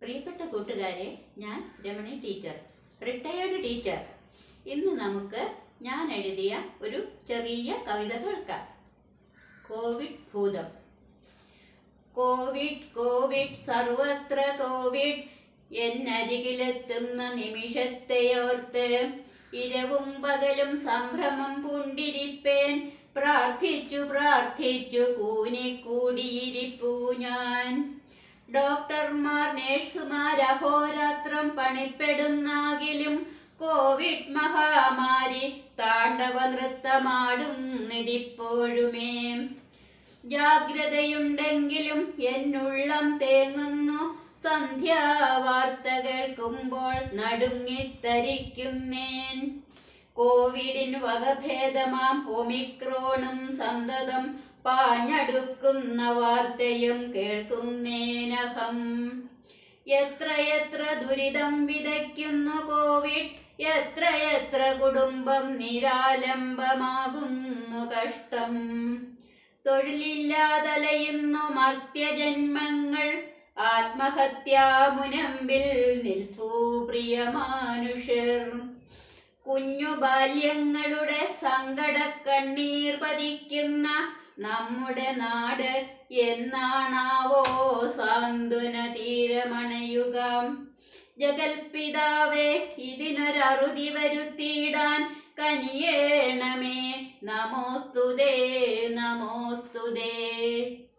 പ്രിയപ്പെട്ട കൂട്ടുകാരെ ഞാൻ രമണി ടീച്ചർ റിട്ടയേർഡ് ടീച്ചർ ഇന്ന് നമുക്ക് ഞാൻ എഴുതിയ ഒരു ചെറിയ കവിത കേൾക്കാം കോവിഡ് ഭൂതം കോവിഡ് കോവിഡ് സർവത്ര കോവിഡ് എന്നരികിലെത്തുന്ന നിമിഷത്തെയോർത്ത് ഇരവും പകലും സംഭ്രമം പൂണ്ടിരിപ്പേൻ പ്രാർത്ഥിച്ചു പ്രാർത്ഥിച്ചു കൂനിക്കൂടിയിരിപ്പൂ ഞാൻ ഡോക്ടർമാർ നേഴ്സുമാർ അഹോരാത്രം പണിപ്പെടുന്നാകിലും കോവിഡ് മഹാമാരി താണ്ഡവ നൃത്തമാടുന്നിരിപ്പോഴുമേ ജാഗ്രതയുണ്ടെങ്കിലും എന്നുള്ളം തേങ്ങുന്നു സന്ധ്യാവാർത്ത കേൾക്കുമ്പോൾ നടുങ്ങിത്തരിക്കുന്നേൻ കോവിഡിന് വകഭേദമാം ഒമിക്രോണും സന്തതം പാഞ്ഞടുക്കുന്ന വാർത്തയും കേൾക്കുന്നേനഹം എത്ര എത്ര ദുരിതം വിതയ്ക്കുന്നു കോവിഡ് എത്ര എത്ര കുടുംബം നിരാലംബമാകുന്നു കഷ്ടം തൊഴിലില്ലാതലയുന്നു മർത്യജന്മങ്ങൾ ആത്മഹത്യാമുനമ്പിൽ നിൽപ്പൂ പ്രിയമാനുഷ്യർ കുഞ്ഞു ബാല്യങ്ങളുടെ സങ്കട കണ്ണീർ പതിക്കുന്ന നമ്മുടെ നാട് എന്നാണാവോ സാന്ത്വന തീരമണയുക ജഗൽപിതാവേ ഇതിനൊരറുതി വരുത്തിയിടാൻ കനിയേണമേ നമോസ്തുതേ നമോസ്തുതേ